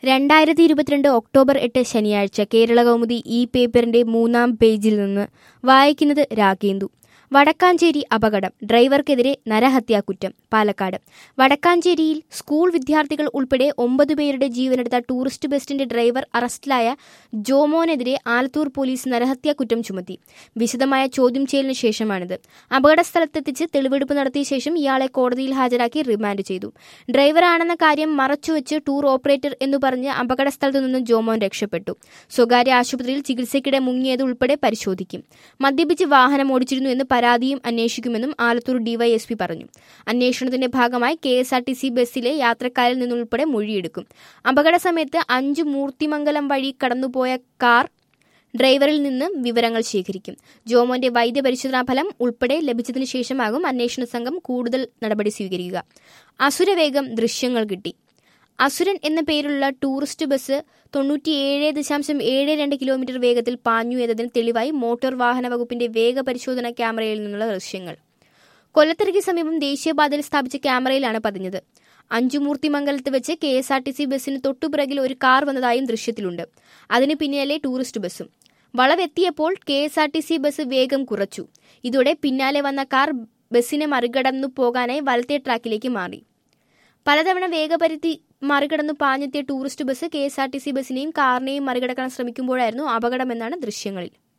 രണ്ടായിരത്തി ഇരുപത്തിരണ്ട് ഒക്ടോബർ എട്ട് ശനിയാഴ്ച കേരള കൗമുദി ഈ പേപ്പറിന്റെ മൂന്നാം പേജിൽ നിന്ന് വായിക്കുന്നത് രാഗേന്ദു വടക്കാഞ്ചേരി അപകടം ഡ്രൈവർക്കെതിരെ നരഹത്യാക്കുറ്റം പാലക്കാട് വടക്കാഞ്ചേരിയിൽ സ്കൂൾ വിദ്യാർത്ഥികൾ ഉൾപ്പെടെ ഒമ്പത് പേരുടെ ജീവനെടുത്ത ടൂറിസ്റ്റ് ബസിന്റെ ഡ്രൈവർ അറസ്റ്റിലായ ജോമോനെതിരെ ആലത്തൂർ പോലീസ് നരഹത്യാക്കുറ്റം ചുമത്തി വിശദമായ ചോദ്യം ചെയ്യലിന് ശേഷമാണിത് അപകടസ്ഥലത്തെത്തിച്ച് തെളിവെടുപ്പ് നടത്തിയ ശേഷം ഇയാളെ കോടതിയിൽ ഹാജരാക്കി റിമാൻഡ് ചെയ്തു ഡ്രൈവറാണെന്ന കാര്യം മറച്ചുവെച്ച് ടൂർ ഓപ്പറേറ്റർ എന്നു പറഞ്ഞ് അപകടസ്ഥലത്തു നിന്ന് ജോമോൻ രക്ഷപ്പെട്ടു സ്വകാര്യ ആശുപത്രിയിൽ ചികിത്സയ്ക്കിടെ മുങ്ങിയത് ഉൾപ്പെടെ പരിശോധിക്കും മദ്യപിച്ച് വാഹനം ഓടിച്ചിരുന്നു എന്ന് പരാതിയും അന്വേഷിക്കുമെന്നും ആലത്തൂർ ഡിവൈഎസ്പി പറഞ്ഞു അന്വേഷണത്തിന്റെ ഭാഗമായി K S R T C ബസ്സിലെ യാത്രക്കാരിൽ നിന്നുൾപ്പെടെ മൊഴിയെടുക്കും അപകട സമയത്ത് അഞ്ച് മൂർത്തിമംഗലം വഴി കടന്നുപോയ കാർ ഡ്രൈവറിൽ നിന്ന് വിവരങ്ങൾ ശേഖരിക്കും ജോമോന്റെ വൈദ്യപരിശോധനാ ഫലം ഉൾപ്പെടെ ലഭിച്ചതിനു ശേഷമാകും അന്വേഷണ സംഘം കൂടുതൽ നടപടി സ്വീകരിക്കുക അസുരവേഗം ദൃശ്യങ്ങൾ കിട്ടി അസുരൻ എന്ന പേരുള്ള ടൂറിസ്റ്റ് ബസ് തൊണ്ണൂറ്റിയേഴ് ദശാംശം ഏഴ് രണ്ട് കിലോമീറ്റർ വേഗത്തിൽ പാഞ്ഞു എന്നതിന് തെളിവായി മോട്ടോർ വാഹന വകുപ്പിന്റെ വേഗ പരിശോധന ക്യാമറയിൽ നിന്നുള്ള ദൃശ്യങ്ങൾ കൊല്ലത്തറയ്ക്ക് സമീപം ദേശീയപാതയിൽ സ്ഥാപിച്ച ക്യാമറയിലാണ് പതിഞ്ഞത് അഞ്ചുമൂർത്തിമംഗലത്ത് വെച്ച് K S R T C ബസ്സിന് തൊട്ടുപിറകിൽ ഒരു കാർ വന്നതായും ദൃശ്യത്തിലുണ്ട് അതിന് പിന്നാലെ ടൂറിസ്റ്റ് ബസ്സും വളവെത്തിയപ്പോൾ K S R T C bus വേഗം കുറച്ചു ഇതോടെ പിന്നാലെ വന്ന കാർ ബസ്സിനെ മറികടന്നു പോകാനായി വലത്തെ ട്രാക്കിലേക്ക് മാറി പലതവണ വേഗപരിധി മറികടന്നു പാഞ്ഞെത്തിയ tourist bus K S R T C ബസ്സിനെയും കാറിനെയും മറികടക്കാൻ ശ്രമിക്കുമ്പോഴായിരുന്നു അപകടമെന്നാണ് ദൃശ്യങ്ങളിൽ